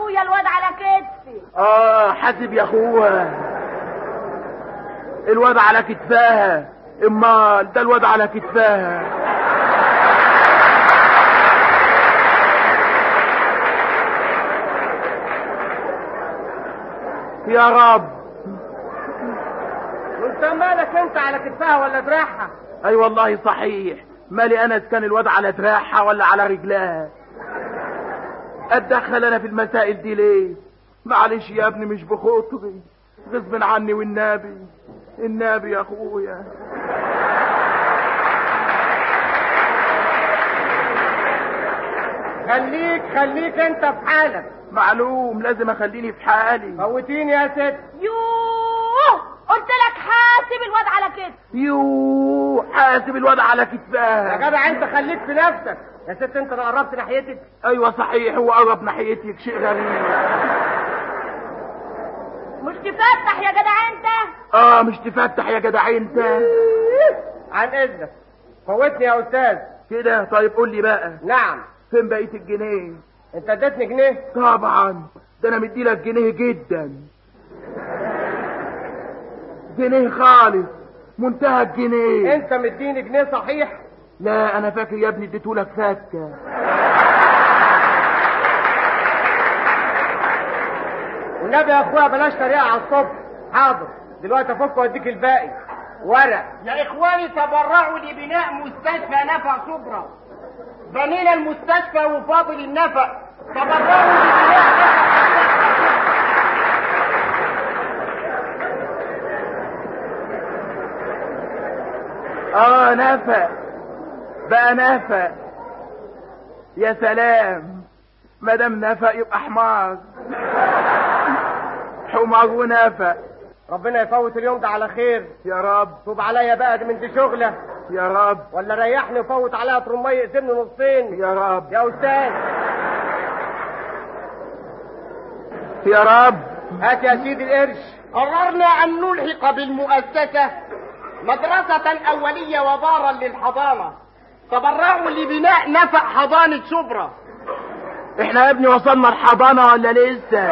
اخويا الواد على كتفي اه حاسب يا اخوها الواد على كتفاها امال ده الواد على كتفاها يا رب وانت مالك انت على كتفها ولا دراعها اي أيوة والله صحيح مالي انا إذا كان الواد على دراعها ولا على رجلها اتدخل انا في المسائل دي ليه معلش يا ابني مش بخاطري غصب عني والنبي النبي يا اخويا خليك خليك انت في حالك معلوم لازم اخليني في حالي موتيني يا ست يوه قلت لك حاسب الواد على كتفي يو حاسب الواد على يا كتفاها جدع انت خليك في نفسك يا ست انت لو قربت ناحيتك ايوه صحيح هو قرب ناحيتك شيء غريب مش تفتح يا جدع انت اه مش تفتح يا جدع انت عن اذنك فوتني يا استاذ كده طيب قول لي بقى نعم فين بقيه الجنيه انت اديتني جنيه طبعا ده انا مدي لك جنيه جدا جنيه خالص منتهى الجنيه انت مديني جنيه صحيح لا انا فاكر يا ابني اديته لك فكه والنبي يا اخويا بلاش تريقه على الصبح حاضر دلوقتي افك واديك الباقي ورق يا اخواني تبرعوا لبناء مستشفى نفع صبرا بنينا المستشفى وفاضل النفق تبرعوا لبناء اه نفق بقى نفق يا سلام ما دام نفق يبقى حمار حمار ونفق ربنا يفوت اليوم ده على خير يا رب توب عليا بقى دي من دي شغله يا رب ولا ريحني وفوت عليا ترمية يقسمني نصين يا رب يا استاذ يا رب هات يا سيدي القرش قررنا ان نلحق بالمؤسسة مدرسة اولية ودارا للحضانة تبرعوا لبناء نفق حضانة شبرا احنا يا ابني وصلنا الحضانة ولا لسه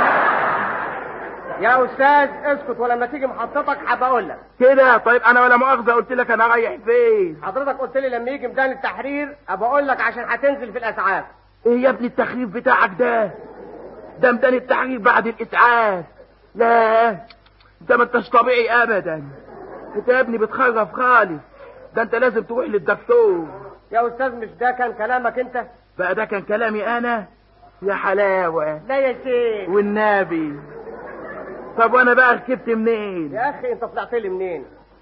يا استاذ اسكت ولما تيجي محطتك هبقول لك كده طيب انا ولا مؤاخذة قلت لك انا رايح فين حضرتك قلت لي لما يجي ميدان التحرير ابقى اقول لك عشان هتنزل في الاسعاف ايه يا ابني التخريف بتاعك ده ده ميدان التحرير بعد الاسعاف لا انت ما انتش طبيعي ابدا انت يا ابني بتخرف خالص ده انت لازم تروح للدكتور يا استاذ مش ده كان كلامك انت بقى ده كان كلامي انا يا حلاوة لا يا شيخ والنبي طب وانا بقى ركبت منين يا اخي انت طلعت لي منين